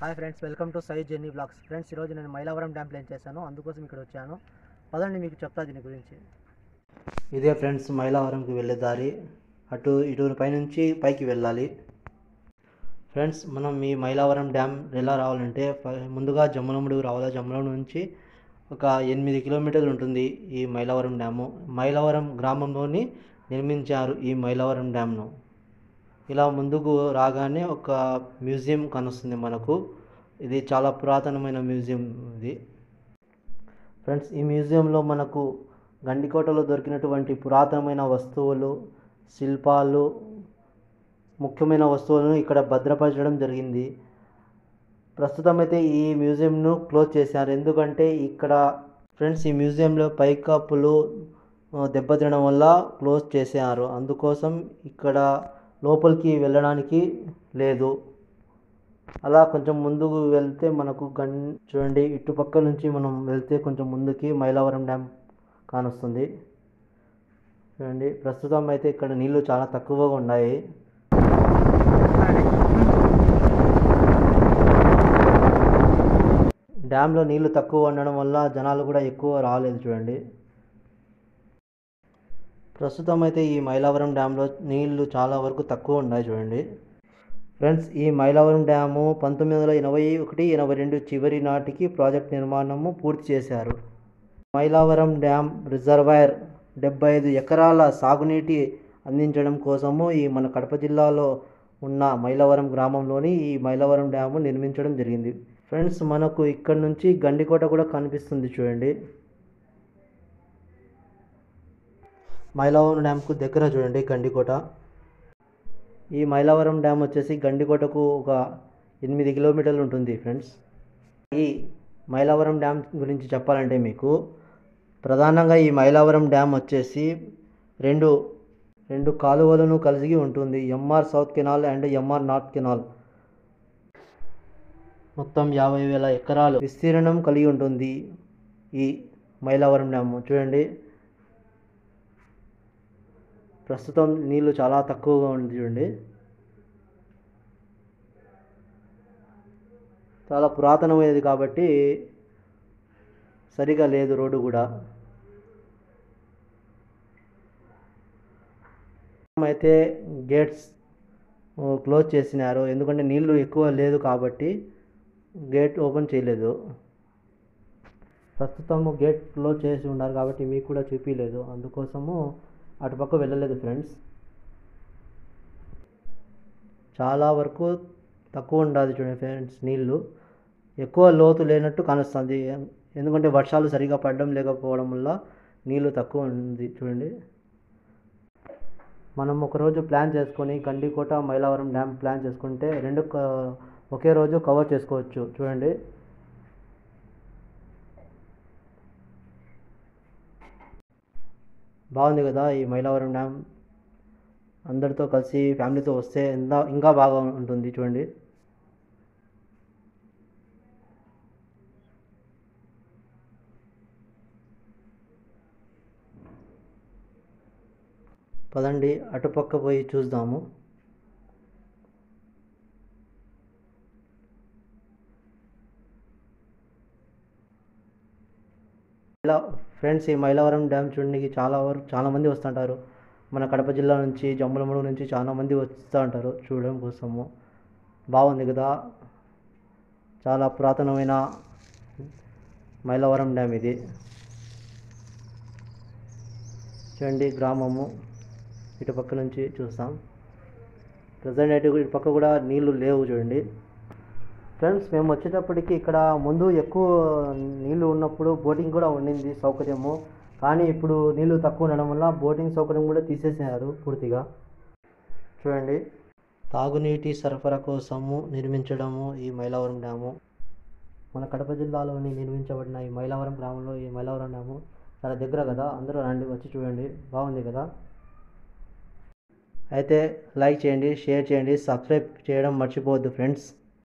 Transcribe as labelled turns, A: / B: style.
A: hi friends welcome to Sai Jenny blogs friends ఈరోజు నేను Mylavaram dam plane చేశాను అందుకోసం ఇక్కడ వచ్చాను పదండి మీకు చెప్తా దీని గురించి ఇదే ఫ్రెండ్స్ మైలవరంకి వెళ్ళే దారి అటు ఇటు పైనుంచి పైకి వెళ్ళాలి ఫ్రెండ్స్ మనం ఈ మైలవరం డ్యామ్ ఎలా రావాలంటే ఫ- ముందుగా జమ్మలమడుగు రావాలి జమ్మలమడుగు నుంచి ఒక ఎనిమిది కిలోమీటర్లు ఉంటుంది ఈ మైలవరం డ్యాము మైలవరం గ్రామంలోని నిర్మించారు ఈ మైలవరం డ్యామ్ను ఇలా ముందుకు రాగానే ఒక మ్యూజియం కనుస్తుంది మనకు ఇది చాలా పురాతనమైన మ్యూజియం ఇది ఫ్రెండ్స్ ఈ మ్యూజియంలో మనకు గండికోటలో దొరికినటువంటి పురాతనమైన వస్తువులు శిల్పాలు ముఖ్యమైన వస్తువులను ఇక్కడ భద్రపరచడం జరిగింది ప్రస్తుతం అయితే ఈ మ్యూజియంను క్లోజ్ చేశారు ఎందుకంటే ఇక్కడ ఫ్రెండ్స్ ఈ మ్యూజియంలో పైకప్పులు ఆ, దెబ్బతినడం వల్ల క్లోజ్ చేశారు అందుకోసం ఇక్కడ లోపలికి వెళ్ళడానికి లేదు అలా కొంచెం ముందుకు వెళ్తే మనకు గన్ చూడండి ఇటుపక్క నుంచి మనం వెళ్తే కొంచెం ముందుకి మైలవరం డ్యామ్ కానొస్తుంది చూడండి ప్రస్తుతం అయితే ఇక్కడ నీళ్లు చాలా తక్కువగా ఉన్నాయి డ్యామ్లో నీళ్లు తక్కువ ఉండడం వల్ల జనాలు కూడా ఎక్కువ రాలేదు చూడండి ప్రస్తుతం అయితే ఈ మైలవరం డ్యామ్లో నీళ్లు చాలా వరకు తక్కువ ఉన్నాయి చూడండి ఫ్రెండ్స్ ఈ మైలవరం డ్యాము పంతొమ్మిది వందల ఎనభై ఒకటి ఎనభై రెండు చివరి నాటికి ప్రాజెక్ట్ నిర్మాణము పూర్తి చేశారు మైలవరం డ్యామ్ రిజర్వాయర్ డెబ్బై ఐదు ఎకరాల సాగునీటి అందించడం కోసము ఈ మన కడప జిల్లాలో ఉన్న మైలవరం గ్రామంలోని ఈ మైలవరం డ్యాము నిర్మించడం జరిగింది ఫ్రెండ్స్ మనకు ఇక్కడ నుంచి గండికోట కూడా కనిపిస్తుంది చూడండి మైలవరం డ్యామ్కు దగ్గర చూడండి గండికోట ఈ మైలవరం డ్యామ్ వచ్చేసి గండికోటకు ఒక ఎనిమిది కిలోమీటర్లు ఉంటుంది ఫ్రెండ్స్ ఈ మైలవరం డ్యామ్ గురించి చెప్పాలంటే మీకు ప్రధానంగా ఈ మైలవరం డ్యామ్ వచ్చేసి రెండు రెండు కాలువలను కలిసి ఉంటుంది MR south canal and MR north canal మొత్తం యాభై వేల ఎకరాలు విస్తీర్ణం కలిగి ఉంటుంది ఈ మైలవరం డ్యామ్ చూడండి ప్రస్తుతం నీళ్లు చాలా తక్కువగా ఉంది చూడండి చాలా పురాతనమైనది కాబట్టి సరిగా లేదు రోడ్డు కూడా అయితే గేట్స్ క్లోజ్ చేసినారు ఎందుకంటే నీళ్లు ఎక్కువ లేదు కాబట్టి గేట్ ఓపెన్ చేయలేదు ప్రస్తుతం గేట్ క్లోజ్ చేసి ఉన్నారు కాబట్టి మీకు కూడా చూపించలేదు అందుకోసము అటుపక్క వెళ్ళలేదు ఫ్రెండ్స్ చాలా వరకు తక్కువ ఉండాలి చూడండి ఫ్రెండ్స్ నీళ్ళు ఎక్కువ లోతు లేనట్టు కానుస్తుంది ఎందుకంటే వర్షాలు సరిగా పడడం లేకపోవడం వల్ల నీళ్ళు తక్కువ ఉంది చూడండి మనం ఒకరోజు ప్లాన్ చేసుకొని గండికోట మైలవరం డ్యామ్ ప్లాన్ చేసుకుంటే రెండు క- ఒకే రోజు కవర్ చేసుకోవచ్చు చూడండి బాగుంది కదా ఈ మైలవరం డ్యామ్ అందరితో కలిసి ఫ్యామిలీతో వస్తే ఇంకా ఇంకా బాగా ఉంటుంది చూడండి పదండి అటుపక్క పోయి చూద్దాము ఇలా ఫ్రెండ్స్ ఈ మైలవరం డ్యామ్ చూడడానికి చాలా వరకు చాలా మంది వస్తుంటారు మన కడప జిల్లా నుంచి జమ్మలమడుగు నుంచి చాలా మంది వస్తూ ఉంటారు చూడడం కోసము బాగుంది కదా చాలా పురాతనమైన మైలవరం డ్యామ్ ఇది చూడండి గ్రామము ఇటు పక్క నుంచి చూస్తాం ప్రజెంట్ అయితే ఇటు పక్క కూడా నీళ్లు లేవు చూడండి ఫ్రెండ్స్ మేము వచ్చేటప్పటికి ఇక్కడ ముందు ఎక్కువ నీళ్లు ఉన్నప్పుడు బోటింగ్ కూడా ఉండింది సౌకర్యము కానీ ఇప్పుడు నీళ్లు తక్కువ ఉండడం వల్ల బోటింగ్ సౌకర్యం కూడా తీసేసారు పూర్తిగా చూడండి తాగునీటి సరఫరా కోసము నిర్మించడము ఈ మైలవరం డ్యాము మన కడప జిల్లాలోని నిర్మించబడిన ఈ మైలవరం గ్రామంలో ఈ మైలవరం డ్యాము చాలా దగ్గర కదా అందరూ రండి వచ్చి చూడండి బాగుంది కదా అయితే లైక్ చేయండి షేర్ చేయండి సబ్స్క్రైబ్ చేయడం మర్చిపోవద్దు ఫ్రెండ్స్